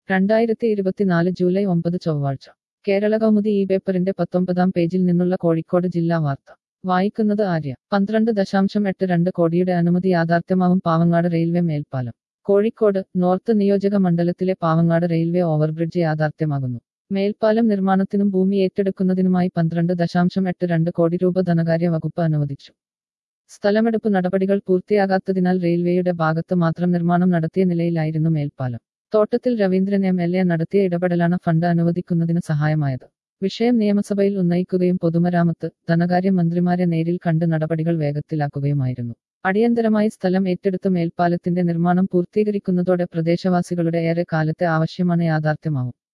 രണ്ടായിരത്തി ഇരുപത്തിനാല് ജൂലൈ ഒമ്പത് ചൊവ്വാഴ്ച കേരള കൗമുദി ഈ പേപ്പറിന്റെ പത്തൊമ്പതാം പേജിൽ നിന്നുള്ള കോഴിക്കോട് ജില്ലാ വാർത്ത വായിക്കുന്നത് ആര്യ പന്ത്രണ്ട് ദശാംശം എട്ട് രണ്ട് കോടിയുടെ അനുമതി യാഥാർത്ഥ്യമാവും പാവങ്ങാട് റെയിൽവേ മേൽപ്പാലം കോഴിക്കോട് നോർത്ത് നിയോജക മണ്ഡലത്തിലെ പാവങ്ങാട് റെയിൽവേ ഓവർബ്രിഡ്ജ് യാഥാർത്ഥ്യമാകുന്നു മേൽപ്പാലം നിർമ്മാണത്തിനും ഭൂമി ഏറ്റെടുക്കുന്നതിനുമായി പന്ത്രണ്ട് ദശാംശം എട്ട് രണ്ട് കോടി രൂപ ധനകാര്യ വകുപ്പ് അനുവദിച്ചു സ്ഥലമെടുപ്പ് നടപടികൾ പൂർത്തിയാകാത്തതിനാൽ റെയിൽവേയുടെ ഭാഗത്ത് മാത്രം നിർമ്മാണം നടത്തിയ നിലയിലായിരുന്നു മേൽപ്പാലം തോട്ടത്തിൽ രവീന്ദ്രൻ എം എൽ എ നടത്തിയ ഇടപെടലാണ് ഫണ്ട് അനുവദിക്കുന്നതിന് സഹായമായത് വിഷയം നിയമസഭയിൽ ഉന്നയിക്കുകയും പൊതുമരാമത്ത് ധനകാര്യ മന്ത്രിമാരെ നേരിൽ കണ്ട് നടപടികൾ വേഗത്തിലാക്കുകയുമായിരുന്നു അടിയന്തരമായി സ്ഥലം ഏറ്റെടുത്ത് മേൽപ്പാലത്തിന്റെ നിർമ്മാണം പൂർത്തീകരിക്കുന്നതോടെ പ്രദേശവാസികളുടെ ഏറെ കാലത്തെ ആവശ്യമാണ് യാഥാർത്ഥ്യമാവും